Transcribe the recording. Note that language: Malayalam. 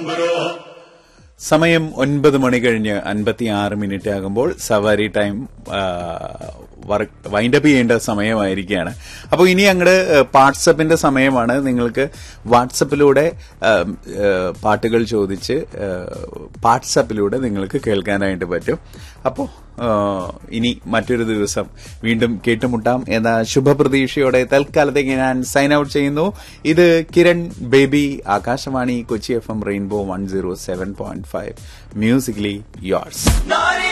സമയം ഒൻപത് മണി കഴിഞ്ഞ് അൻപത്തി ആറ് മിനിറ്റ് ആകുമ്പോൾ സവാരി ടൈം വൈൻഡപ്പ് ചെയ്യേണ്ട സമയമായിരിക്കുകയാണ് അപ്പോൾ ഇനി അങ്ങോട്ട് വാട്സപ്പിന്റെ സമയമാണ് നിങ്ങൾക്ക് വാട്സപ്പിലൂടെ ആ, ആ, പാട്ടുകൾ ചോദിച്ച് വാട്സപ്പിലൂടെ നിങ്ങൾക്ക് കേൾക്കാനായിട്ട് പറ്റും അപ്പോൾ ഇനി മറ്റൊരു ദിവസം വീണ്ടും കേട്ടുമുട്ടാം എന്ന ശുഭപ്രതീക്ഷയോടെ തൽക്കാലത്തേക്ക് ഞാൻ സൈൻ ഔട്ട് ചെയ്യുന്നു ഇത് Kiran Baby Akashvani Kochi F M rainbow one zero seven point five musically yours